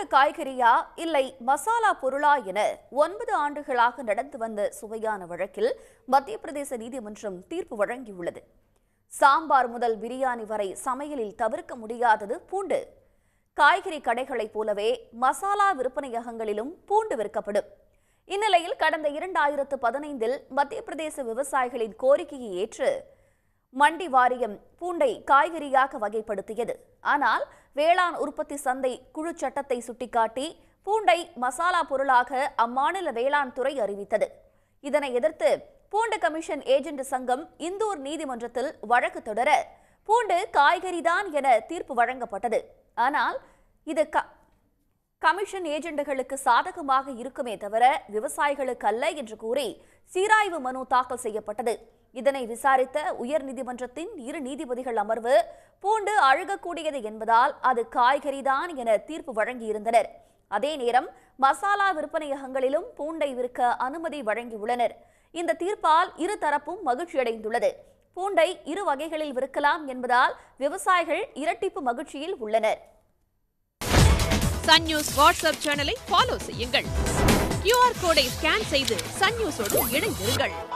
பூண்டு காய்கறியா இல்லை மசாலா பொருளா என ஒன்பது ஆண்டுகளாக நடந்து வந்த சுவையான வழக்கில் மத்திய பிரதேச நீதிமன்றம் தீர்ப்பு வழங்கியுள்ளது சாம்பார் முதல் பிரியாணி வரை சமையலில் தவிர்க்க முடியாதது பூண்டு காய்கறி கடைகளைப் போலவே மசாலா விற்பனையகங்களிலும் பூண்டு விற்கப்படும் இந்நிலையில் கடந்த இரண்டாயிரத்து பதினைந்தில் மத்திய பிரதேச விவசாயிகளின் கோரிக்கையை ஏற்று மண்டி வாரியம் பூண்டை காய்கறியாக வகைப்படுத்தியது ஆனால் வேளாண் உற்பத்தி சந்தை குழு சட்டத்தை சுட்டிக்காட்டி பூண்டை மசாலா பொருளாக அம்மாநில வேளாண் துறை அறிவித்தது இதனை எதிர்த்து பூண்டு கமிஷன் ஏஜென்ட் சங்கம் இந்தூர் நீதிமன்றத்தில் வழக்கு தொடர பூண்டு காய்கறிதான் என தீர்ப்பு வழங்கப்பட்டது ஆனால் இது க கமிஷன் ஏஜெண்டுகளுக்கு சாதகமாக இருக்குமே தவிர விவசாயிகளுக்கு அல்ல என்று கூறி சீராய்வு மனு தாக்கல் செய்யப்பட்டது இதனை விசாரித்த உயர்நீதிமன்றத்தின் இரு நீதிபதிகள் அமர்வு பூண்டு அழுகக்கூடியது என்பதால் அது காய்கறிதான் என தீர்ப்பு வழங்கியிருந்தனர் அதே நேரம் மசாலா விற்பனையகங்களிலும் பூண்டை விற்க அனுமதி வழங்கியுள்ளனர் இந்த தீர்ப்பால் இரு தரப்பும் மகிழ்ச்சியடைந்துள்ளது பூண்டை இரு வகைகளில் விற்கலாம் என்பதால் விவசாயிகள் இரட்டிப்பு மகிழ்ச்சியில் உள்ளனர் சன் நியூஸ் வாட்ஸ்அப் சேனலை ஃபாலோ செய்யுங்கள் கியூஆர் கோடை ஸ்கேன் செய்து சன் நியூஸோடு இணைந்திருங்கள்